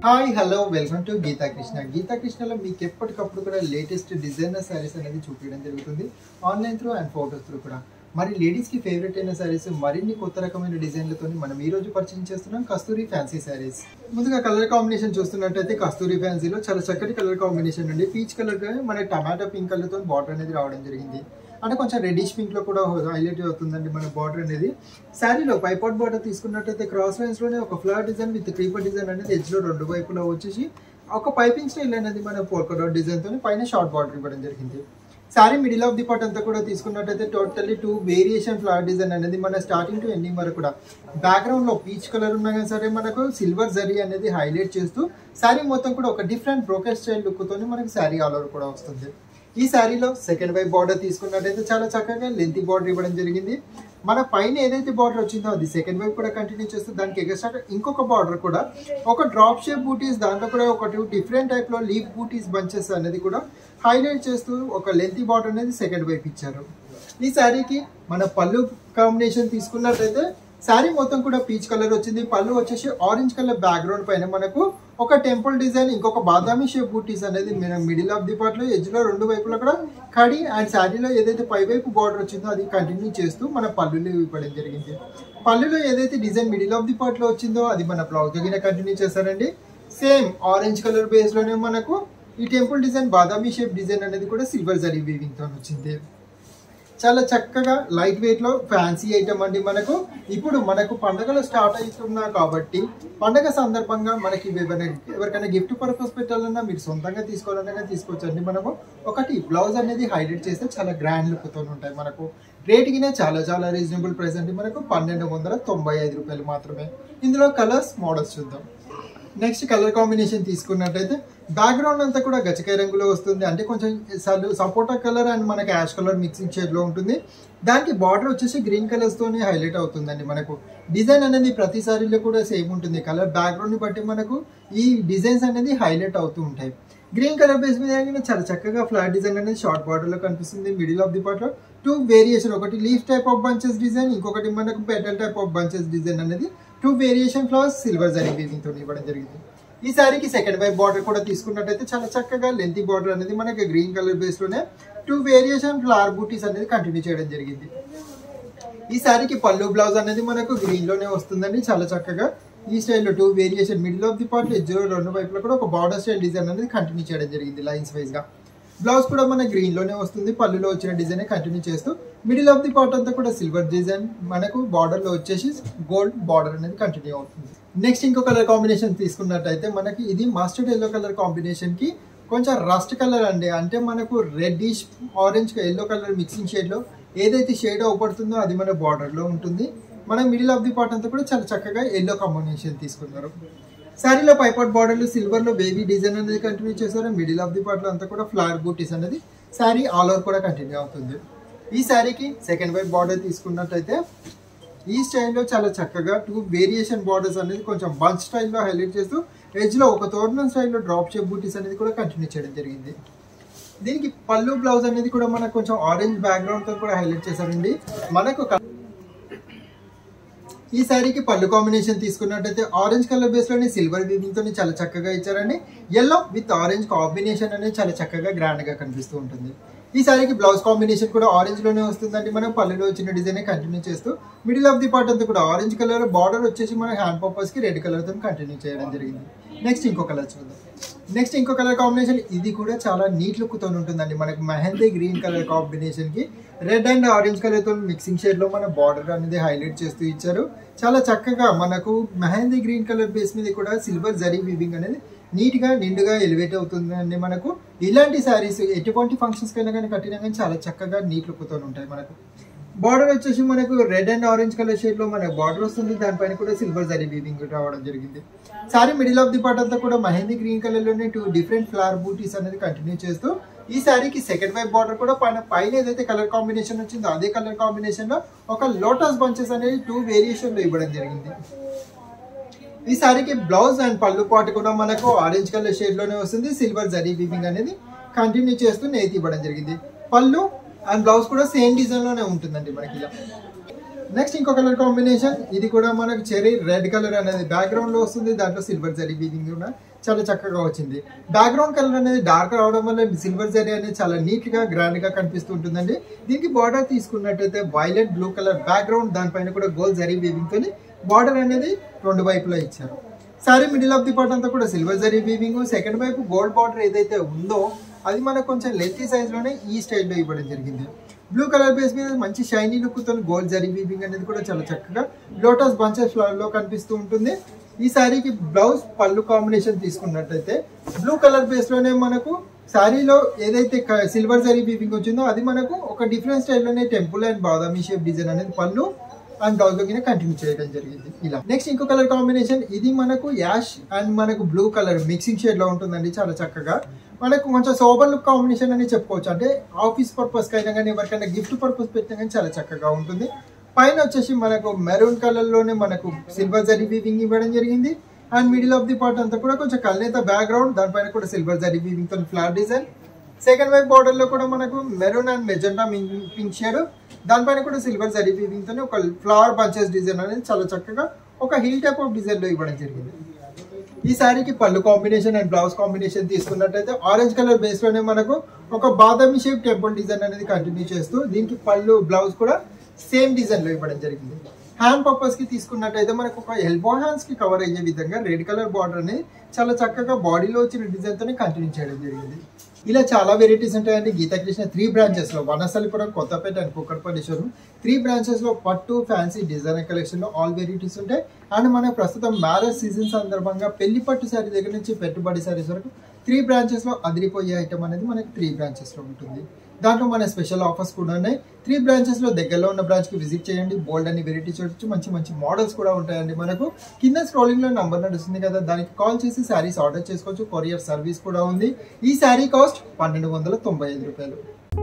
hi hello welcome to Geetha Krishna Geetha కృష్ణలో మీకు ఎప్పటికప్పుడు కూడా లేటెస్ట్ డిజైనర్ శారీస్ అనేది చూపించడం జరుగుతుంది online through and photos through కూడా మరి లేడీస్కి ఫేవరెట్ అయిన శారీస్ మరిన్ని కొత్త రకమైన డిజైన్లతో మనం ఈ రోజు పరిచయం చేస్తున్నాం కస్తూరి ఫ్యాన్సీ శారీస్ ముందుగా కలర్ కాంబినేషన్ చూస్తున్నట్టయితే కస్తూరి ఫ్యాన్సీలో చాలా చక్కటి కలర్ కాంబినేషన్ అండి పీచ్ కలర్ మన టమాటో పింక్ కలర్తో బార్డర్ అనేది రావడం జరిగింది అంటే కొంచెం రెడిష్ పింక్ లో కూడా హైలైట్ అవుతుందండి మన బార్డర్ అనేది శారీలో పైపాట్ బార్డర్ తీసుకున్నట్టయితే క్రాస్ లైన్స్ లోనే ఒక flower design with creeper design అనేది ఎడ్జ్ లో రెండు వైపులా వచ్చేసి ఒక పైపింగ్ స్టైల్ అనేది మన పోల్కా డాట్ డిజైన్ తో పైన షార్ట్ బార్డర్ ఇవ్వడం జరిగింది sari middle of the part అంతా కూడా తీసుకున్నట్టయితే totally two variation flower design అనేది మన స్టార్టింగ్ టు ఎండింగ్ వరకు కూడా బ్యాక్గ్రౌండ్ లో పీచ్ కలర్ ఉన్నా కానీ సరే మనకు సిల్వర్ జరీ అనేది హైలైట్ చేస్తూ శారీ మొత్తం కూడా ఒక డిఫరెంట్ బ్రోకెట్ స్టైల్ లుక్ తోని మనకి శారీ ఆల్ ఓవర్ కూడా వస్తుంది ఈ శారీలో సెకండ్ వైపు బార్డర్ తీసుకున్నట్టయితే చాలా చక్కగా లెంతీ బార్డర్ ఇవ్వడం జరిగింది మన పైన ఏదైతే బార్డర్ వచ్చిందో అది సెకండ్ వైపు కూడా కంటిన్యూ చేస్తూ దానికి ఎగస్ట్రా ఇంకొక బార్డర్ కూడా ఒక డ్రాప్ షేప్ బూటీస్ దాంట్లో కూడా ఒక డిఫరెంట్ టైప్ లో లీఫ్ బూటీస్ బంచెస్ అనేది కూడా హైలైట్ చేస్తూ ఒక లెంతీ బార్డర్ అనేది సెకండ్ వైపు ఇచ్చారు ఈ శారీకి మన పళ్ళు కాంబినేషన్ తీసుకున్నట్టయితే శారీ మొత్తం కూడా పీచ్ కలర్ వచ్చింది పళ్ళు వచ్చేసి ఆరెంజ్ కలర్ బ్యాక్గ్రౌండ్ పైన మనకు ఒక టెంపుల్ డిజైన్ ఇంకొక బాదామి షేప్ బూటీస్ అనేది మన మిడిల్ ఆఫ్ ది పార్ట్ లో ఎడ్జ్ లో రెండు వైపులా కూడా కడి అండ్ శారీలో ఏదైతే పై వైపు బార్డర్ వచ్చిందో అది కంటిన్యూ చేస్తూ మన పళ్ళులో ఇవ్వడం జరిగింది పళ్ళులో ఏదైతే design middle of the part లో వచ్చిందో అది మన బ్లౌజ్ దగ్గర కంటిన్యూ చేశారండి సేమ్ ఆరెంజ్ కలర్ బేస్ లోనే మనకు ఈ temple design Badami shape design అనేది కూడా సిల్వర్ జరీ వీవింగ్ తో వచ్చింది చాలా చక్కగా లైట్ వెయిట్ లో ఫ్యాన్సీ ఐటమ్ అండి మనకు ఇప్పుడు మనకు పండగలు స్టార్ట్ అవుతున్నా కాబట్టి పండగ సందర్భంగా మనకి ఎవరైనా ఎవరికైనా గిఫ్ట్ పర్పస్ పెట్టాలన్నా మీరు సొంతంగా తీసుకోవాలన్నా తీసుకోవచ్చండి మనము ఒకటి బ్లౌజ్ అనేది హైలైట్ చేస్తే చాలా గ్రాండ్ లుక్ తో ఉంటాయి మనకు రేట్ కినే చాలా చాలా రీజనబుల్ ప్రైస్ అండి మనకు పన్నెండు వందల తొంభై ఐదు రూపాయలు మాత్రమే ఇందులో కలర్స్ మోడల్స్ చూద్దాం నెక్స్ట్ కలర్ కాంబినేషన్ తీసుకున్నట్టయితే బ్యాక్గ్రౌండ్ అంతా కూడా గచ్చకాయ రంగులో వస్తుంది అంటే కొంచెం సపోటా కలర్ అండ్ మనకి యాష్ కలర్ మిక్సింగ్ షేడ్ లో ఉంటుంది దానికి బార్డర్ వచ్చేసి గ్రీన్ కలర్స్ తోని హైలైట్ అవుతుందండి మనకు డిజైన్ అనేది ప్రతి సారీలో కూడా సేమ్ ఉంటుంది కలర్ బ్యాక్గ్రౌండ్ ని బట్టి మనకు ఈ డిజైన్స్ అనేది హైలైట్ అవుతూ ఉంటాయి గ్రీన్ కలర్ బేస్ మీద అయినా చాలా చక్కగా ఫ్లాట్ డిజైన్ అనేది షార్ట్ బార్డర్ లో కనిపిస్తుంది మిడిల్ ఆఫ్ ది పార్ట్ లో టూ వేరియేషన్ ఒకటి leaf type of bunches design ఇంకొకటి మనకు petal type of bunches design అనేది two variation flowers silver zari weaving తో ఇవ్వడం జరిగింది ఈ శారీకి సెకండ్ వైపు బార్డర్ కూడా తీసుకున్నట్టయితే చాలా చక్కగా లెంతీ బార్డర్ అనేది మనకి గ్రీన్ కలర్ బేస్ లోనే టూ వేరియేషన్ ఫ్లవర్ బూటీస్ అనేది కంటిన్యూ చేయడం జరిగింది ఈ శారీకి పళ్ళు బ్లౌజ్ అనేది మనకు గ్రీన్ లోనే వస్తుందండి చాలా చక్కగా ఈ స్టైల్లో two variation middle of the part edge రెండు వైపులో కూడా ఒక బార్డర్ స్టైల్ డిజైన్ అనేది కంటిన్యూ చేయడం జరిగింది లైన్స్ వైజ్ గా బ్లౌజ్ కూడా మన గ్రీన్ లోనే వస్తుంది పళ్ళులో వచ్చిన డిజైన్ కంటిన్యూ చేస్తూ మిడిల్ ఆఫ్ ది పార్ట్ అంతా కూడా సిల్వర్ డిజైన్ మనకు బార్డర్ లో వచ్చేసి గోల్డ్ బార్డర్ అనేది కంటిన్యూ అవుతుంది నెక్స్ట్ ఇంకో కలర్ కాంబినేషన్ తీసుకున్నట్టయితే మనకి ఇది మస్టర్డ్ ఎల్లో కలర్ కాంబినేషన్ కి కొంచెం రస్ట్ కలర్ అండి అంటే మనకు reddish orange yellow colour mixing shade లో ఏదైతే షేడ్ అవపడుతుందో అది మన బార్డర్ లో ఉంటుంది మన మిడిల్ ఆఫ్ ది పార్ట్ అంతా కూడా చాలా చక్కగా ఎల్లో కాంబినేషన్ తీసుకున్నారు శారీలో పైపాట్ బార్డర్లు సిల్వర్ లో బేబీ డిజైన్ అనేది కంటిన్యూ చేశారు మిడిల్ ఆఫ్ ది పార్ట్ లో అంతా కూడా ఫ్లవర్ బూటీస్ అనేది శారీ ఆల్ ఓవర్ కూడా కంటిన్యూ అవుతుంది ఈ శారీకి సెకండ్ వైపు బార్డర్ తీసుకున్నట్టయితే ఈ స్టైల్లో చాలా చక్కగా టూ వేరియేషన్ బార్డర్స్ అనేది కొంచెం బంచ్ స్టైల్లో హైలైట్ చేస్తూ ఎడ్జ్ లో ఒక తోరణం స్టైల్లో డ్రాప్ షేప్ బూటీస్ అనేది కూడా కంటిన్యూ చేయడం జరిగింది దీనికి పళ్ళు బ్లౌజ్ అనేది కూడా మనకు కొంచెం ఆరెంజ్ బ్యాక్గ్రౌండ్ తో కూడా హైలైట్ చేశారండి మనకు ఈ శారీకి పళ్ళు కాంబినేషన్ తీసుకున్నట్టయితే ఆరెంజ్ కలర్ బేస్ లోని సిల్వర్ వీవింగ్ తోని చాలా చక్కగా ఇచ్చారండి ఎల్లో విత్ ఆరెంజ్ కాంబినేషన్ అనేది చాలా చక్కగా గ్రాండ్ గా కనిపిస్తూ ఉంటుంది ఈ శారీకి బ్లౌజ్ కాంబినేషన్ కూడా ఆరెంజ్ లోనే వస్తుందండి మనం పళ్ళులో వచ్చిన డిజైన్ కంటిన్యూ చేస్తూ మిడిల్ ఆఫ్ ది పార్ట్ అంతా కూడా ఆరెంజ్ కలర్ బార్డర్ వచ్చేసి మన హ్యాండ్ పర్పస్ కి రెడ్ కలర్ తో కంటిన్యూ చేయడం జరిగింది నెక్స్ట్ ఇంకో కలర్ చూద్దాం నెక్స్ట్ ఇంకో కలర్ కాంబినేషన్ ఇది కూడా చాలా నీట్ లుక్ తో ఉంటుందండి మనకి మెహందీ గ్రీన్ కలర్ కాంబినేషన్ కి రెడ్ అండ్ ఆరెంజ్ కలర్ తో మిక్సింగ్ షేడ్ లో మన బార్డర్ అనేది హైలైట్ చేస్తూ ఇచ్చారు చాలా చక్కగా మనకు మెహందీ గ్రీన్ కలర్ బేస్ మీద కూడా సిల్వర్ జరీ వీవింగ్ అనేది నీట్ గా నిండుగా ఎలివేట్ అవుతుందండి మనకు ఇలాంటి శారీస్ ఎటువంటి ఫంక్షన్స్ కైనా కానీ కట్టినా కానీ చాలా చక్కగా నీట్ లుక్ తో ఉంటాయి మనకు బార్డర్ వచ్చేసి మనకు red and orange colour shade లో మనకు బార్డర్ వస్తుంది దానిపైన కూడా సిల్వర్ జరీ వీవింగ్ రావడం జరిగింది sari middle of the part అంతా కూడా మహేందీ గ్రీన్ కలర్ లోనే టూ డిఫరెంట్ ఫ్లవర్ బూటీస్ అనేది కంటిన్యూ చేస్తూ ఈ శారీకి సెకండ్ వైపు బార్డర్ కూడా పైన పైన ఏదైతే కలర్ కాంబినేషన్ వచ్చిందో అదే కలర్ కాంబినేషన్ లో ఒక లోటస్ బంచెస్ అనేది టూ వేరియేషన్ లో ఇవ్వడం జరిగింది ఈ శారీకి బ్లౌజ్ అండ్ పళ్ళు పాటు కూడా మనకు ఆరెంజ్ కలర్ షేడ్ లోనే వస్తుంది సిల్వర్ జరీ వీవింగ్ అనేది కంటిన్యూ చేస్తూ నేతి ఇవ్వడం జరిగింది పళ్ళు అండ్ బ్లౌజ్ కూడా సేమ్ డిజైన్ లోనే ఉంటుందండి మనకి ఇలా నెక్స్ట్ ఇంకో కలర్ కాంబినేషన్ ఇది కూడా మనకు చెరీ రెడ్ కలర్ అనేది బ్యాక్గ్రౌండ్ లో వస్తుంది దాంట్లో సిల్వర్ జరీ వీవింగ్ కూడా చాలా చక్కగా వచ్చింది బ్యాక్గ్రౌండ్ కలర్ అనేది డార్క్ రావడం వల్ల సిల్వర్ జరీ అనేది చాలా నీట్ గా గ్రాండ్ గా కనిపిస్తూ ఉంటుందండి దీనికి బార్డర్ తీసుకున్నట్టయితే వైలెట్ బ్లూ కలర్ బ్యాక్గ్రౌండ్ దానిపైన కూడా గోల్డ్ జరీ వీవింగ్ తోని బార్డర్ అనేది రెండు వైపులా ఇచ్చారు sari middle of the part అంతా కూడా సిల్వర్ జరీ వీవింగ్ సెకండ్ వైపు గోల్డ్ బార్డర్ ఏదైతే ఉందో అది మనకు కొంచెం లెంతీ సైజ్ లోనే ఈ స్టైల్లో ఇవ్వడం జరిగింది బ్లూ కలర్ బేస్ మీద మంచి షైనీ లుక్ తో గోల్డ్ జరీ వీవింగ్ అనేది కూడా చాలా చక్కగా లోటస్ బంచెస్ ఫ్లవర్ లో కనిపిస్తూ ఉంటుంది ఈ శారీకి బ్లౌజ్ పళ్ళు కాంబినేషన్ తీసుకున్నట్టయితే బ్లూ కలర్ బేస్ లోనే మనకు శారీలో ఏదైతే సిల్వర్ జరీ వీవింగ్ వచ్చిందో అది మనకు ఒక డిఫరెంట్ స్టైల్లోనే temple and Badami shape design అనేది పళ్ళు అండ్ బ్లౌజ్ లో కంటిన్యూ చేయడం జరిగింది ఇలా నెక్స్ట్ ఇంకో కలర్ కాంబినేషన్ ఇది మనకు యాష్ అండ్ మనకు బ్లూ కలర్ మిక్సింగ్ షేడ్ లో ఉంటుందండి చాలా చక్కగా మనకు కొంచెం సోబర్ లుక్ కాంబినేషన్ అని చెప్పుకోవచ్చు అంటే ఆఫీస్ పర్పస్ కి అయినా కానీ ఎవరికైనా గిఫ్ట్ పర్పస్ పెట్టినా కానీ చాలా చక్కగా ఉంటుంది పైన వచ్చేసి మనకు మెరూన్ కలర్ లోనే మనకు సిల్వర్ జరీ వీవింగ్ ఇవ్వడం జరిగింది and middle of the part అంతా కూడా కొంచెం కల్నేత బ్యాక్గ్రౌండ్ దానిపైన కూడా సిల్వర్ జరీ వీవింగ్ తో ఫ్లవర్ డిజైన్ సెకండ్ వైపు బార్డర్ లో కూడా మనకు maroon and magenta pink shade దానిపైన కూడా సిల్వర్ జరీ వీవింగ్ తోనే ఒక ఫ్లవర్ బంచెస్ డిజైన్ అనేది చాలా చక్కగా ఒక హిల్ టైప్ ఆఫ్ డిజైన్ లో ఇవ్వడం జరిగింది ఈ శారీకి పళ్ళు కాంబినేషన్ అండ్ బ్లౌజ్ కాంబినేషన్ తీసుకున్నట్టయితే ఆరెంజ్ కలర్ బేస్ లోనే మనకు ఒక బాదామి షేప్ టెంపుల్ డిజైన్ అనేది కంటిన్యూ చేస్తూ దీనికి పళ్ళు బ్లౌజ్ కూడా సేమ్ డిజైన్ లో ఇవ్వడం జరిగింది హ్యాండ్ పర్పస్ కి తీసుకున్నట్టయితే మనకు ఒక ఎల్బో హ్యాండ్స్ కి కవర్ అయ్యే విధంగా రెడ్ కలర్ బార్డర్ అనేది చాలా చక్కగా బాడీలో వచ్చిన డిజైన్ తోనే కంటిన్యూ చేయడం జరిగింది ఇలా చాలా వెరైటీస్ ఉంటాయండి గీతాకృష్ణ త్రీ బ్రాంచెస్ లో వనసలిపురం కొత్తపేట అండ్ కుక్కడపల్లిశ్వరం త్రీ బ్రాంచెస్ లో పట్టు ఫ్యాన్సీ డిజైనర్ కలెక్షన్ లో ఆల్ వెరైటీస్ ఉంటాయి అండ్ మన ప్రస్తుతం మ్యారేజ్ సీజన్ సందర్భంగా పెళ్లి పట్టు శారీ దగ్గర నుంచి పెట్టుబడి శారీస్ వరకు త్రీ బ్రాంచెస్ లో అదిరిపోయే ఐటమ్ అనేది మనకి త్రీ బ్రాంచెస్ లో ఉంటుంది దాంట్లో మన స్పెషల్ ఆఫర్స్ కూడా ఉన్నాయి త్రీ బ్రాంచెస్ లో దగ్గరలో ఉన్న బ్రాంచ్ కి విజిట్ చేయండి బోల్డ్ అని వెరైటీ చూడొచ్చు మంచి మంచి మోడల్స్ కూడా ఉంటాయండి మనకు కింద స్క్రోలింగ్ లో నంబర్ నడుస్తుంది కదా దానికి కాల్ చేసి శారీస్ ఆర్డర్ చేసుకోవచ్చు కొరియర్ సర్వీస్ కూడా ఉంది ఈ శారీ కాస్ట్ పన్నెండు వందల తొంభై ఐదు రూపాయలు